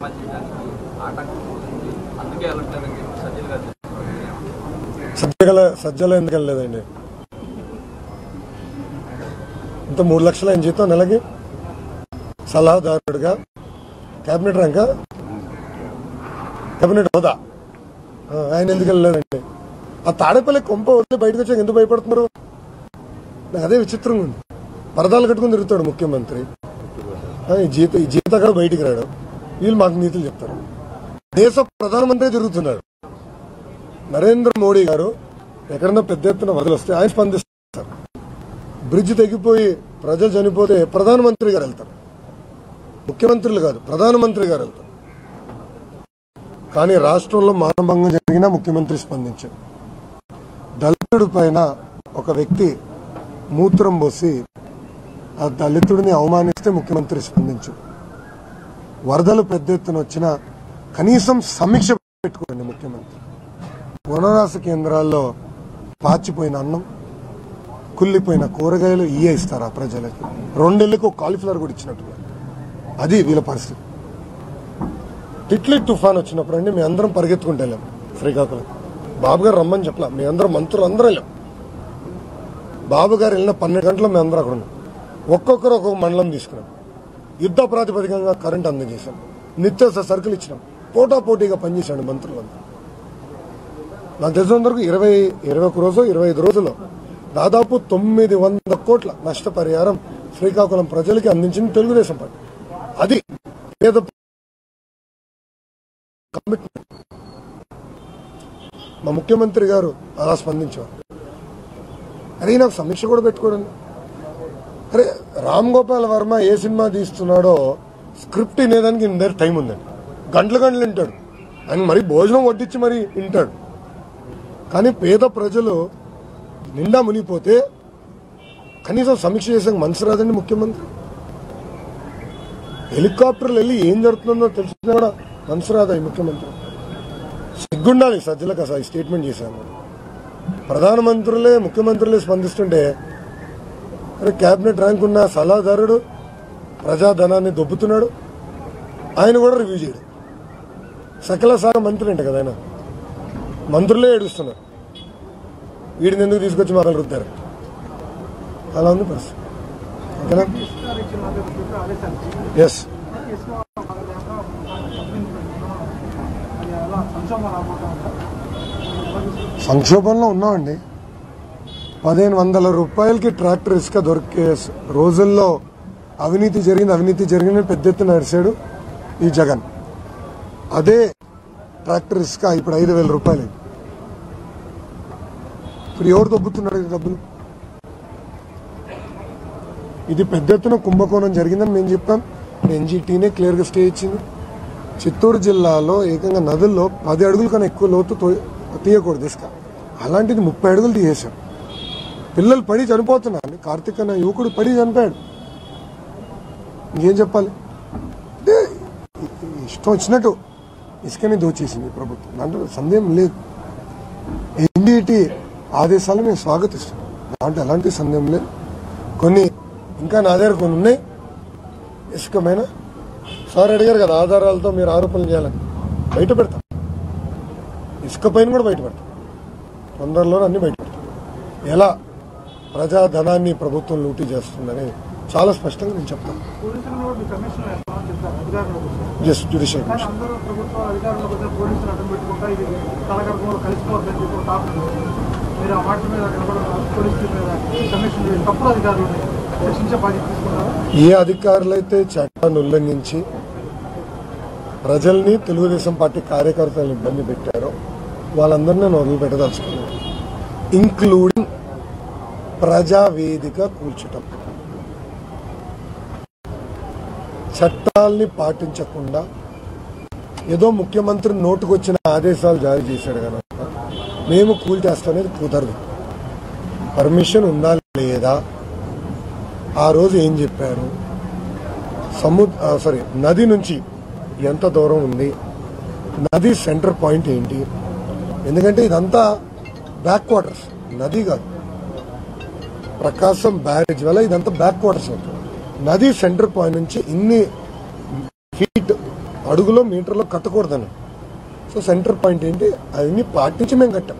మధ్యదానికి ఆటంకం అవుతుంది అందుకే వెళ్ళట్లేదని చెప్పి సజ్జలు గారు చెప్తున్నారు. సజ్జగల సజ్జలో ఎందుకు వెళ్ళలేదండి ఇంత మూడు లక్షల ఆయన జీతం నెలకి సలహాదారుడుగా కేబినెట్ ర్యాంక కేబినెట్ హోదా ఆ, ఆయన ఎందుకు వెళ్ళలేదండి ఆ తాడేపల్లి కొంప వదిలి బయటకు వచ్చాక ఎందుకు భయపడుతున్నారు నాకు అదే విచిత్రంగా ఉంది పరదాలు కట్టుకుని తిరుగుతాడు ముఖ్యమంత్రి ఆ, ఈ జీత ఈ జీత కూడా బయటికి రాడు వీళ్ళు మాకు నీతులు చెప్తారు దేశ ప్రధానమంత్రి తిరుగుతున్నాడు నరేంద్ర మోడీ గారు ఎక్కడన్నా పెద్ద ఎత్తున వదిలొస్తే ఆయన స్పందిస్తారు బ్రిడ్జ్ తెగిపోయి ప్రజలు చనిపోతే ప్రధానమంత్రి గారు వెళ్తారు ముఖ్యమంత్రులు కాదు ప్రధానమంత్రి గారు వెళ్తారు కానీ రాష్ట్రంలో మానభంగం జరిగినా ముఖ్యమంత్రి స్పందించారు దళితుడి పైన ఒక వ్యక్తి మూత్రం పోసి ఆ దళితుడిని అవమానిస్తే ముఖ్యమంత్రి స్పందించు వరదలు పెద్ద ఎత్తున వచ్చినా కనీసం సమీక్ష పెట్టుకోండి ముఖ్యమంత్రి వనరాశ కేంద్రాల్లో పాచిపోయిన అన్నం కుళ్ళిపోయిన కూరగాయలు ఇయే ఇస్తారా ప్రజలకి రెండేళ్లకు ఒక కాలీఫ్లవర్ కూడా ఇచ్చినట్టుగా అది వీళ్ళ పరిస్థితి టిట్లీ తుఫాన్ వచ్చినప్పుడు అండి మీ అందరం పరిగెత్తుకుంటూ వెళ్ళాం శ్రీకాకుళం బాబు గారు రమ్మని చెప్పలా మీ అందరం మంత్రులు అందరూ వెళ్ళాం బాబు గారు వెళ్ళిన పన్నెండు గంటలు మేము అందరం అక్కడ ఉన్నాం ఒక్కొక్కరు ఒక్కొక్క మండలం తీసుకున్నాం యుద్ధ ప్రాతిపదికంగా కరెంట్ అందజేశాం నిత్యావసర సరుకులు ఇచ్చినాం పోటా పోటీగా పనిచేశాడు మంత్రులందరూ నాకు తెలిసినంత వరకు ఇరవై ఇరవై ఒక రోజు ఇరవై ఐదు రోజుల్లో దాదాపు తొమ్మిది వంద కోట్ల నష్టపరిహారం శ్రీకాకుళం ప్రజలకి అందించింది తెలుగుదేశం పార్టీ అది పేద కమిట్మెంట్ మా ముఖ్యమంత్రి గారు అలా స్పందించారు అరే నాకు సమీక్ష కూడా పెట్టుకోడండి అరే రామ్ గోపాల్ వర్మ ఏ సినిమా తీస్తున్నాడో స్క్రిప్ట్ వినేదానికి ఈయన దగ్గర టైం ఉందండి గంటలు గంటలు వింటాడు ఆయన మరి భోజనం వడ్డించి మరి వింటాడు కానీ పేద ప్రజలు నిండా మునిగిపోతే కనీసం సమీక్ష చేసే మనసు రాదండి ముఖ్యమంత్రి హెలికాప్టర్లు వెళ్ళి ఏం జరుగుతుందో తెలిసినా కూడా మనసు రాదా ఈ ముఖ్యమంత్రి సిగ్గుండాలి సజ్జలకు అసలు ఈ స్టేట్మెంట్ చేశాను ప్రధానమంత్రులే ముఖ్యమంత్రులే స్పందిస్తుంటే అరే కేబినెట్ ర్యాంక్ ఉన్న సలహాదారుడు ప్రజాధనాన్ని దొబ్బుతున్నాడు ఆయన కూడా రివ్యూ చేయడు సకల శాఖ మంత్రి అంట కదా ఆయన మంత్రులే ఏడుస్తున్నారు వీడిని ఎందుకు తీసుకొచ్చి మాకలు రుద్దారు అలా ఉంది పరిస్థితి ఓకేనా ఎస్ సంక్షోభంలో ఉన్నామండి పదిహేను వందల రూపాయలకి ట్రాక్టర్ ఇసుక దొరికే రోజుల్లో అవినీతి జరిగింది అవినీతి జరిగిందని పెద్ద ఎత్తున నడిచాడు ఈ జగన్ అదే ట్రాక్టర్ ఇసుక ఇప్పుడు ఐదు వేల రూపాయలు ఇప్పుడు ఎవరు దొబ్బుతున్నాడు ఈ డబ్బులు ఇది పెద్ద ఎత్తున కుంభకోణం జరిగిందని మేము చెప్పాం ఎన్జీటీనే క్లియర్గా స్టే ఇచ్చింది చిత్తూరు జిల్లాలో ఏకంగా నదుల్లో పది అడుగుల కన్నా ఎక్కువ లోతు తో- తీయకూడదు ఇసుక అలాంటిది ముప్పై అడుగులు తీసేశాం పిల్లలు పడి చనిపోతున్నారు కార్తీక్ అన్న యువకుడు పడి చనిపోయాడు ఇంకేం చెప్పాలి అంటే ఇష్టం వచ్చినట్టు ఇసుకని దోచేసింది ఈ ప్రభుత్వం దాంట్లో సందేహం లేదు ఎన్డీటీ ఆదేశాలు మేము స్వాగతిస్తాం దాంట్లో ఎలాంటి సందేహం లేదు కొన్ని ఇంకా నా దగ్గర కొన్ని ఉన్నాయి ఇసుకమైన సార్ అడిగారు కదా ఆధారాలతో మీరు ఆరోపణలు చేయాలని బయట పెడతాం ఇసుక పైన కూడా బయట పెడతాం తొందరలో అన్ని బయట పెడతాం ఎలా ప్రజాధనాన్ని ప్రభుత్వం లూటీ చేస్తుందని చాలా స్పష్టంగా నేను చెప్తాను పోలీసులు కూడా మీ కమిషన్ వేస్తామని చెప్తారు అధికారులకు జస్ట్ జ్యుడిషియల్ కానీ అందరూ ప్రభుత్వ అధికారులకు వచ్చిన పోలీసులు అడ్డం పెట్టుకుంటా ఇది కలగడంలో కలిసిపోతుందని చెప్పి ఒక టాపిక్ ఉంది. మీరు ఆ మాట మీద నిలబడడం పోలీసుల మీద ఈ కమిషన్ మీద తప్పుడు అధికారులని శిక్షించే బాధ్యత తీసుకున్నారు ఏ అధికారులైతే చట్టాన్ని ఉల్లంఘించి ప్రజల్ని తెలుగుదేశం పార్టీ కార్యకర్తలను ఇబ్బంది పెట్టారో వాళ్ళందరినీ నేను వదిలిపెట్టదలుచుకున్నాను ఇంక్లూడింగ్ ప్రజావేదిక కూల్చటం చట్టాల్ని పాటించకుండా ఏదో ముఖ్యమంత్రి నోటుకొచ్చిన ఆదేశాలు జారీ చేశాడు కనుక మేము కూల్చేస్తానేది కుదరదు పర్మిషన్ ఉందా లేదా ఆ రోజు ఏం చెప్పారు సముద్ర సారీ నది నుంచి ఎంత దూరం ఉంది నది సెంటర్ పాయింట్ ఏంటి ఎందుకంటే ఇదంతా బ్యాక్ వాటర్స్ నది కాదు ప్రకాశం బ్యారేజ్ వల్ల ఇదంతా బ్యాక్ వాటర్స్ అవుతుంది నది సెంటర్ పాయింట్ నుంచి ఇన్ని ఫీట్ అడుగులో మీటర్లో కట్టకూడదని సో సెంటర్ పాయింట్ ఏంటి అవన్నీ పాటించి మేము కట్టాం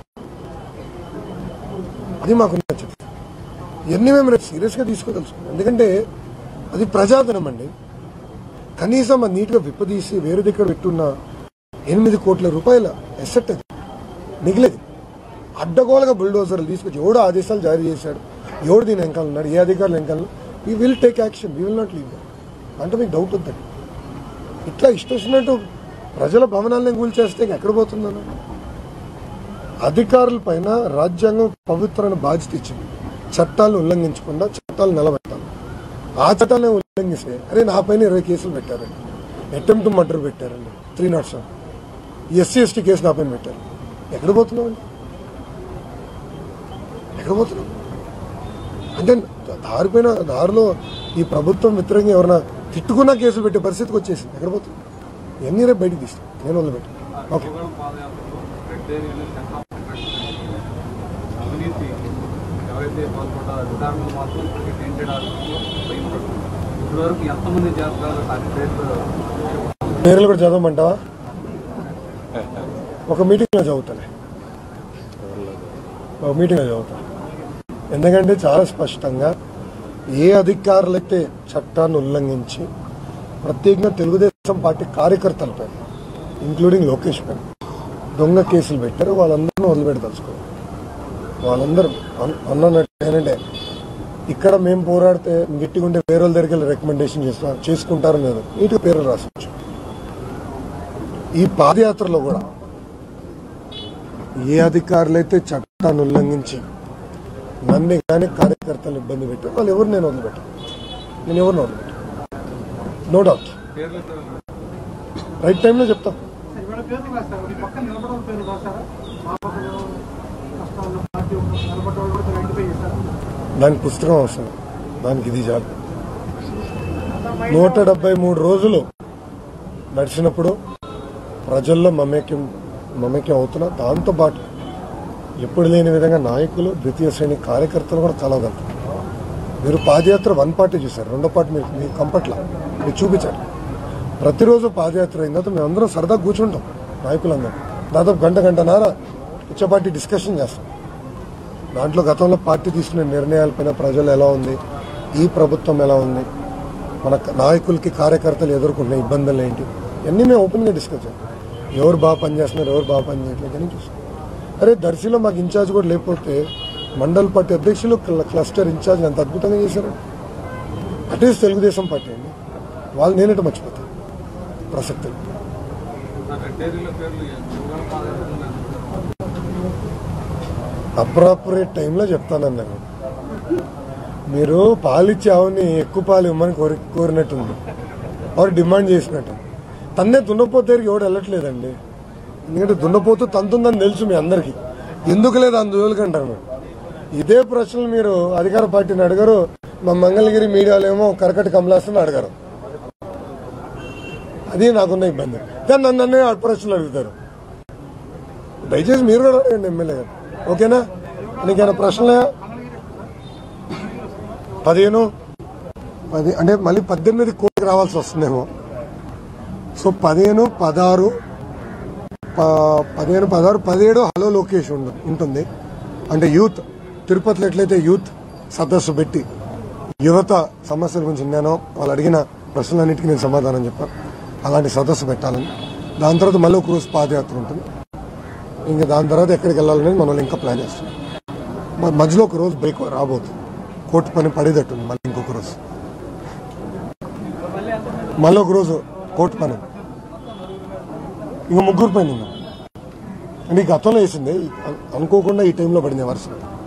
అది మాకు నచ్చదు ఇవన్నీ మేము రేపు సీరియస్గా తీసుకోదలుచుకున్నాం ఎందుకంటే అది ప్రజాధనం అండి కనీసం అది నీట్గా విప్పదీసి వేరే దగ్గర పెట్టున్న ఎనిమిది కోట్ల రూపాయల ఎసెట్ అది మిగిలేదు అడ్డగోలుగా బుల్డోజర్లు తీసుకొచ్చి ఎవడు ఆదేశాలు జారీ చేశాడు ఎవడు దీని వెనకాల ఉన్నాడు ఏ అధికారులు వెనకాల we will take action we will not leave అంటే మీకు డౌట్ ఉందండి ఇట్లా ఇష్టం వచ్చినట్టు ప్రజల భవనాలను కూల్చేస్తే ఇంక ఎక్కడ పోతుందన్న అధికారుల పైన రాజ్యాంగం పవిత్రమైన బాధ్యత ఇచ్చింది చట్టాలను ఉల్లంఘించకుండా చట్టాలు నిలబెట్టాలి ఆ చట్టాలను ఉల్లంఘిస్తే అరే నా పైన ఇరవై కేసులు పెట్టారండి అటెంప్ట్ మర్డర్ పెట్టారండి three not seven SC ST case నా పైన పెట్టారు ఎక్కడ పోతున్నామండి ఎక్కడ పోతున్నాం అంటే దారిపైన దారిలో ఈ ప్రభుత్వం వ్యతిరేకంగా ఎవరైనా తిట్టుకున్నా కేసులు పెట్టే పరిస్థితికి వచ్చేసింది ఎక్కడ పోతున్నాం ఇవన్నీ రేపు బయటికి తీస్తాం నేను వదిలిపెట్టి ఓకే యువగళం పాదయాత్రలో రెడ్ ఏరియాలో శంఖం అవినీతి ఎవరైతే పాల్గొంటారో అధికారులు మాత్రం టెంటెడ్ భయపడతారు ఇప్పటివరకు ఎంతమంది చేస్తారు ఆ పేర్లు పేర్లు కూడా చదవమంటావా ఒక మీటింగ్లో చదువుతానే ఒక మీటింగ్లో చదువుతాను ఎందుకంటే చాలా స్పష్టంగా ఏ అధికారులైతే చట్టాన్ని ఉల్లంఘించి ప్రత్యేకంగా తెలుగుదేశం పార్టీ కార్యకర్తలపై ఇంక్లూడింగ్ లోకేష్ పైన దొంగ కేసులు పెట్టారు వాళ్ళందరినీ వదిలిపెట్టదలుచుకోవాలి వాళ్ళందరూ అన్- అన్నట్టు ఏంటంటే ఇక్కడ మేము పోరాడితే గట్టిగా ఉంటే వేరే వాళ్ళ దగ్గరికి వెళ్ళి రికమెండేషన్ చేస్తా చేసుకుంటారని లేదు నీట్గా పేర్లు రాసొచ్చు ఈ పాదయాత్రలో కూడా ఏ అధికారులైతే చట్టాన్ని ఉల్లంఘించి నన్ను కానీ కార్యకర్తలు ఇబ్బంది పెట్టారు వాళ్ళు ఎవరు నేను వదిలిపెట్టాను నేను ఎవరిని వదిలిపెట్టాను నో డౌట్ పేర్లతో రైట్ టైంలో చెప్తాం ఇవాళ పేర్లు రాస్తారు మీ పక్కన నిలబడడం పేర్లు రాస్తారా పాపలు కష్టాల్లో పార్టీ నిలబడ్డ కూడా ఐడెంటిఫై చేశారు దానికి పుస్తకం అవసరం దానికి ఇది చాలు నూట డెబ్బై మూడు రోజులు నడిచినప్పుడు ప్రజల్లో మమేక్యం మమేక్యం అవుతున్నా దాంతోపాటు ఎప్పుడు లేని విధంగా నాయకులు ద్వితీయ శ్రేణి కార్యకర్తలు కూడా కలవగలుగుతారు మీరు పాదయాత్ర వన్ పార్టీ చూశారు రెండో పార్టీ మీరు మీ కంపట్ల మీరు చూపించారు ప్రతిరోజు పాదయాత్ర అయిన తర్వాత మేము అందరం సరదా కూర్చుంటాం నాయకులందరం దాదాపు గంట గంటన్నర పార్టీ డిస్కషన్ చేస్తాం దాంట్లో గతంలో పార్టీ తీసుకునే నిర్ణయాలపైన ప్రజలు ఎలా ఉంది ఈ ప్రభుత్వం ఎలా ఉంది మన క- నాయకులకి కార్యకర్తలు ఎదుర్కొంటున్న ఇబ్బందులు ఏంటి ఇవన్నీ మేము ఓపెన్గా డిస్కస్ చేస్తాం ఎవరు బాగా పనిచేస్తున్నారు ఎవరు బాగా పనిచేయట్లేదు అని చూస్తాం అరే దర్శిలో మాకు ఇన్ఛార్జ్ కూడా లేకపోతే మండల్ పార్టీ అధ్యక్షులు క్ల- క్లస్టర్ ఇన్ఛార్జ్ ఎంత అద్భుతంగా చేశారు అట్లీస్ట్ తెలుగుదేశం పార్టీ అండి వాళ్ళు నేనేట మర్చిపోతాను ప్రసక్తి లేదు. రెడ్ ఏరియాలో పేర్లు యువగళం పాదయాత్రలో అప్రాపరేట్ టైంలో చెప్తానన్నాను మీరు పాలిచ్చే ఆవుని ఎక్కువ పాలు ఇవ్వమని కోరి కోరినట్టుంది వారు డిమాండ్ చేసినట్టు తన్నే దున్నపోతు దగ్గరికి ఎవడు వెళ్ళట్లేదండి ఎందుకంటే దున్నపోతు తంతుందని తెలుసు మీ అందరికీ ఎందుకు లేదు అందులోకి అంటారు మీరు ఇదే ప్రశ్నలు మీరు అధికార పార్టీని అడగరు మా మంగళగిరి మీడియాలో ఏమో కరకటి కమలాసన్ అడగరు అది నాకున్న ఇబ్బంది కానీ నన్ను అన్నీ ఆ ప్రశ్నలు అడుగుతారు దయచేసి మీరు కూడా అడగండి ఎమ్మెల్యే గారు ఓకేనా నీకేమైనా ప్రశ్నలే పదిహేను పది అంటే మళ్ళీ పద్దెనిమిది కోటికి రావాల్సి వస్తుందేమో సో పదిహేను పదహారు ప- పదిహేను పదహారు పదిహేడు హలో లోకేష్ ఉండు- ఉంటుంది అంటే యూత్ తిరుపతిలో ఎట్లయితే యూత్ సదస్సు పెట్టి యువత సమస్యల గురించి విన్నానో వాళ్ళు అడిగిన ప్రశ్నలన్నిటికీ నేను సమాధానం చెప్పాను అలాంటి సదస్సు పెట్టాలని దాని తర్వాత మళ్ళీ ఒక రోజు పాదయాత్ర ఉంటుంది ఇంకా దాని తర్వాత ఎక్కడికి వెళ్ళాలనేది మనం ఇంకా ప్లాన్ చేస్తున్నాం మ- మధ్యలో ఒక రోజు బ్రేక్ రాబోతుంది కోర్టు పని పడేటట్టుంది మళ్ళీ ఇంకొక రోజు మళ్ళీ ఒక రోజు కోర్టు పని ఇంకా ముగ్గురు పైన ఉన్నాం అంటే ఈ గతంలో వేసింది ఈ- అను- అనుకోకుండా ఈ టైంలో పడింది వరుస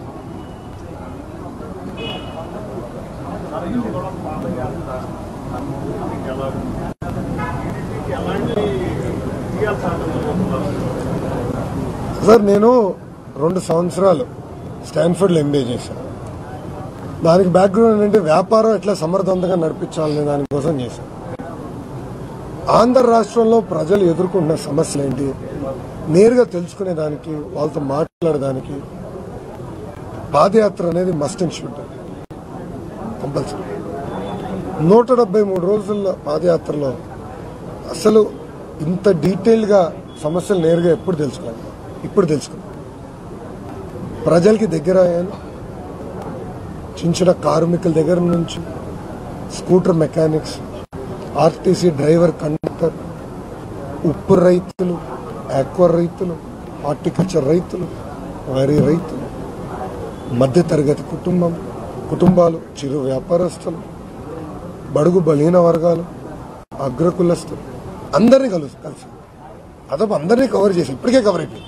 సార్ నేను రెండు సంవత్సరాలు స్టాన్ఫర్డ్లో ఎంబీఏ చేశాను దానికి బ్యాక్గ్రౌండ్ ఏంటంటే వ్యాపారం ఎట్లా సమర్థవంతంగా నడిపించాలనే దానికోసం చేశాను ఆంధ్ర రాష్ట్రంలో ప్రజలు ఎదుర్కొంటున్న సమస్యలు ఏంటి నేరుగా తెలుసుకునే దానికి వాళ్ళతో మాట్లాడడానికి పాదయాత్ర అనేది మస్ట్ అండ్ షుడ్ కంపల్సరీ నూట డెబ్బై మూడు రోజుల పాదయాత్రలో అసలు ఇంత డీటెయిల్గా సమస్యలు నేరుగా ఎప్పుడు తెలుసుకోవాలి ఇప్పుడు తెలుసుకున్నాను ప్రజలకి దగ్గర అయ్యాను చిన్న చిన్న కార్మికుల దగ్గర నుంచి scooter mechanics RTC driver conductor ఉప్పు రైతులు ఆక్వా రైతులు హార్టికల్చర్ రైతులు వరి రైతులు మధ్యతరగతి కుటుంబం కుటుంబాలు చిరు వ్యాపారస్తులు బడుగు బలహీన వర్గాలు అగ్రకులస్తులు అందరినీ కలుసు కలిసి అదొక అందరినీ కవర్ చేసి ఇప్పటికే కవర్ అయిపోయింది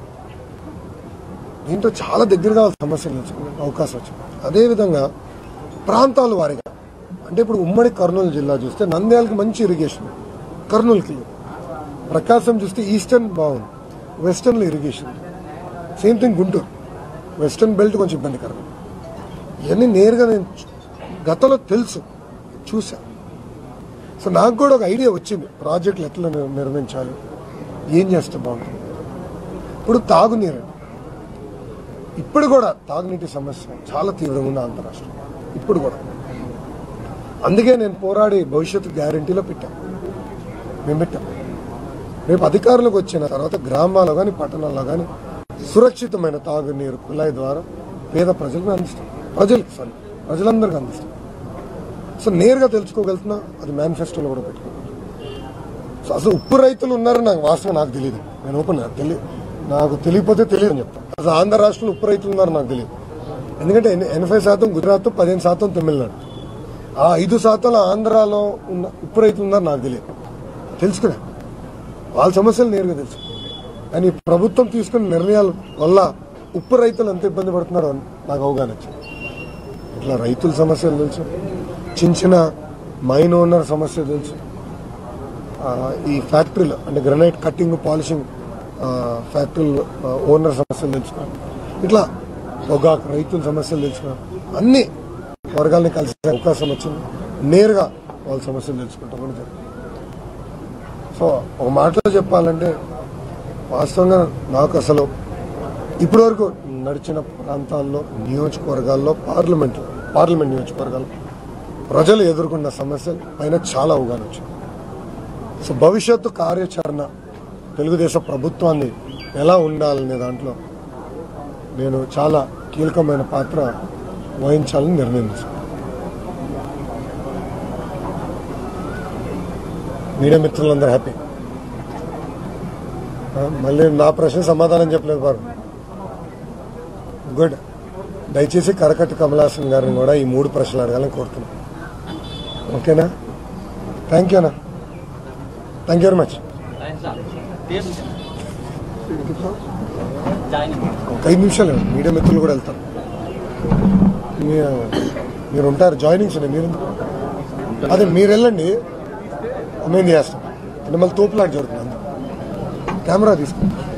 దీంట్లో చాలా దగ్గరగా వాళ్ళ సమస్యలు తెలుసుకునే అవకాశం వచ్చింది అదేవిధంగా ప్రాంతాల వారిగా అంటే ఇప్పుడు ఉమ్మడి కర్నూలు జిల్లా చూస్తే నంద్యాలకి మంచి ఇరిగేషన్ కర్నూలుకి లేదు. ప్రకాశం చూస్తే ఈస్టర్న్ బాగుంది వెస్టర్న్లో irrigation same thing Guntur western belt కొంచెం ఇబ్బందికరం ఇవన్నీ నేరుగా నేను చూ- గతంలో తెలుసు చూసా సో నాకు కూడా ఒక ఐడియా వచ్చింది ప్రాజెక్టులు ఎట్లా నిర్- నిర్మించాలి ఏం చేస్తే బాగుంటుంది ఇప్పుడు తాగునీరు ఇప్పుడు కూడా తాగునీటి సమస్య చాలా తీవ్రంగా ఉంది ఆంధ్ర రాష్ట్రం ఇప్పుడు కూడా అందుకే నేను పోరాడి భవిష్యత్తు గ్యారంటీలో పెట్టాను మేము పెట్టాం రేపు అధికారులకు వచ్చిన తర్వాత గ్రామాల్లో కానీ పట్టణాల్లో కానీ సురక్షితమైన తాగునీరు కుళాయి ద్వారా పేద ప్రజలకు అందిస్తాం ప్రజలకు సారీ ప్రజలందరికీ అందిస్తాం సో నేరుగా తెలుసుకోగలుగుతున్నా అది మేనిఫెస్టోలో కూడా పెట్టుకున్నాం సో అసలు ఉప్పు రైతులు ఉన్నారని నాకు వాస్తవం నాకు తెలియదు నేను ఓపెన్ నాకు తెలియదు నాకు తెలియకపోతే తెలియదు అని చెప్తాను అసలు ఆంధ్ర రాష్ట్రంలో ఉప్పు రైతులు ఉన్నారు నాకు తెలియదు ఎందుకంటే ఎన్- ఎనభై శాతం గుజరాత్ పదిహేను శాతం తమిళనాడు ఆ ఐదు శాతం ఆంధ్రాలో ఉన్న ఉప్పు రైతులు ఉన్నారు నాకు తెలియదు తెలుసుకున్నా వాళ్ళ సమస్యలు నేరుగా తెలుసు కానీ ప్రభుత్వం తీసుకున్న నిర్ణయాల వల్ల ఉప్పు రైతులు ఎంత ఇబ్బంది పడుతున్నారో అని నాకు అవగాహన వచ్చింది ఇట్లా రైతుల సమస్యలు తెలుసు చిన్న చిన్న మైన్ ఓనర్ సమస్య తెలుసు ఆ, ఈ ఫ్యాక్టరీలు అంటే గ్రనైట్ కట్టింగ్ పాలిషింగ్ ఫ్యాక్టరీలు ఓనర్ సమస్యలు తెలుసుకున్నాను ఇట్లా పొగాకు రైతుల సమస్యలు తెలుసుకున్నాను అన్ని వర్గాల్ని కలిసే అవకాశం వచ్చింది నేరుగా వాళ్ళ సమస్యలు తెలుసుకుంటాం కూడా జరిగింది సో ఒక మాటలో చెప్పాలంటే వాస్తవంగా నాకు అసలు ఇప్పటి వరకు నడిచిన ప్రాంతాల్లో నియోజకవర్గాల్లో పార్లమెంట్ పార్లమెంట్ నియోజకవర్గాల్లో ప్రజలు ఎదుర్కొన్న సమస్యల పైన చాలా అవగాహన వచ్చింది సో భవిష్యత్తు కార్యాచరణ తెలుగుదేశం ప్రభుత్వాన్ని ఎలా ఉండాలనే దాంట్లో నేను చాలా కీలకమైన పాత్ర వహించాలని నిర్ణయం తీసుకున్నాను మీడియా మిత్రులందరూ హ్యాపీ ఆ, మళ్ళీ నా ప్రశ్న సమాధానం చెప్పలేదు వారు గుడ్ దయచేసి కరకట్టు కమలాసన్ గారిని కూడా ఈ మూడు ప్రశ్నలు అడగాలని కోరుతున్నాను ఓకేనా థ్యాంక్ యూ అన్న థ్యాంక్ యూ వెరీ మచ్ ఒక ఐదు నిమిషాలు మీడియా మిత్రులు కూడా వెళ్తారు మీ- మీరు ఉంటారు జాయినింగ్స్ ఉన్నాయి మీరు అదే మీరు వెళ్ళండి మేము చేస్తాం అంటే మళ్ళీ తోపులాట జరుగుతుంది కెమెరా తీసుకోండి